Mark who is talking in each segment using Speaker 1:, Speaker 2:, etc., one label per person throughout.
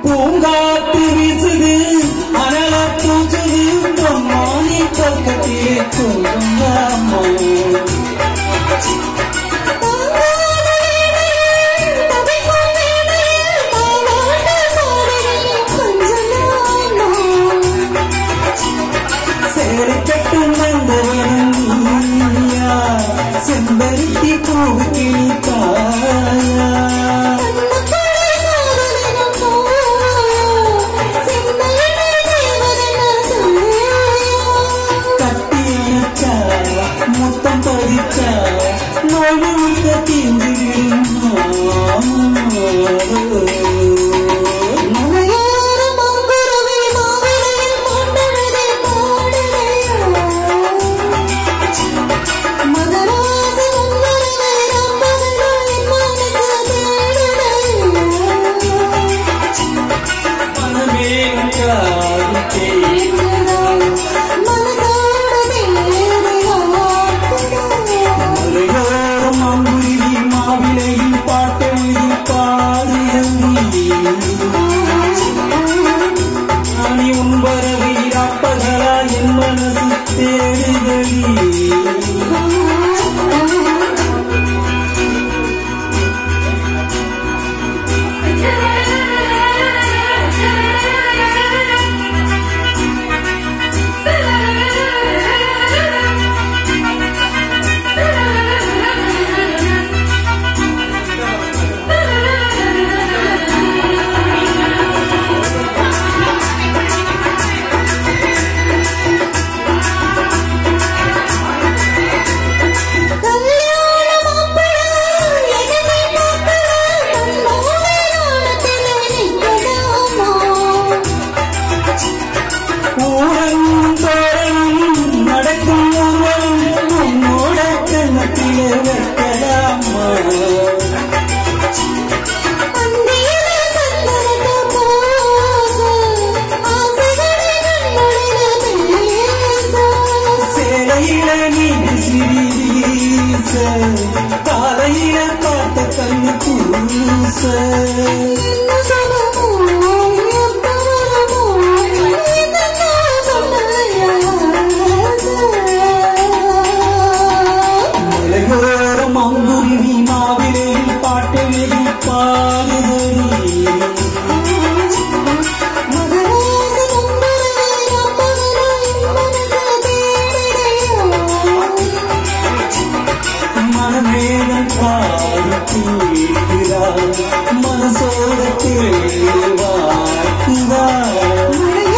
Speaker 1: பூங்காத்து வீசுது அனல தூக்குது பொம்மானி பக்கத்திலே கொஞ்சம் சேலை கட்டும் வந்தவனும் நீயா செம்பருத்தி பூவுக்கு நீ தாயா கட்டி அணைச்சா முத்தம் பதிச்சா நோய் முழுக்க தீந்து மனமே காவிட்டே மலையோரம் அம்புருவி மாவிலையில் பாட்டெழுதி பாடுகிறீ நானி உன் வரவை அப்பகலா என் மனசு தேடுதடி ஊரன் தோரணும் நடக்கும் ஊர்வலம் உன்னோட கண்ணத்திலே வைக்கலாமா சேலையில நீ சிறீச காலையில பார்த்த கண்ணு பூச மலையோரம் அங்குருவி மாவிலையில் பாட்டெழுதி பாடுதடி மனமேகம் பாடி தீர்க்கிறார் மனசோட தேவாக்குவார்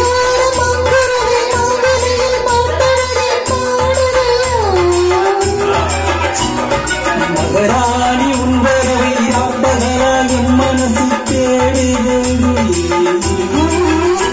Speaker 1: மகராணி உன் வரவை அப்பகலா என் மனசு தேடுதடி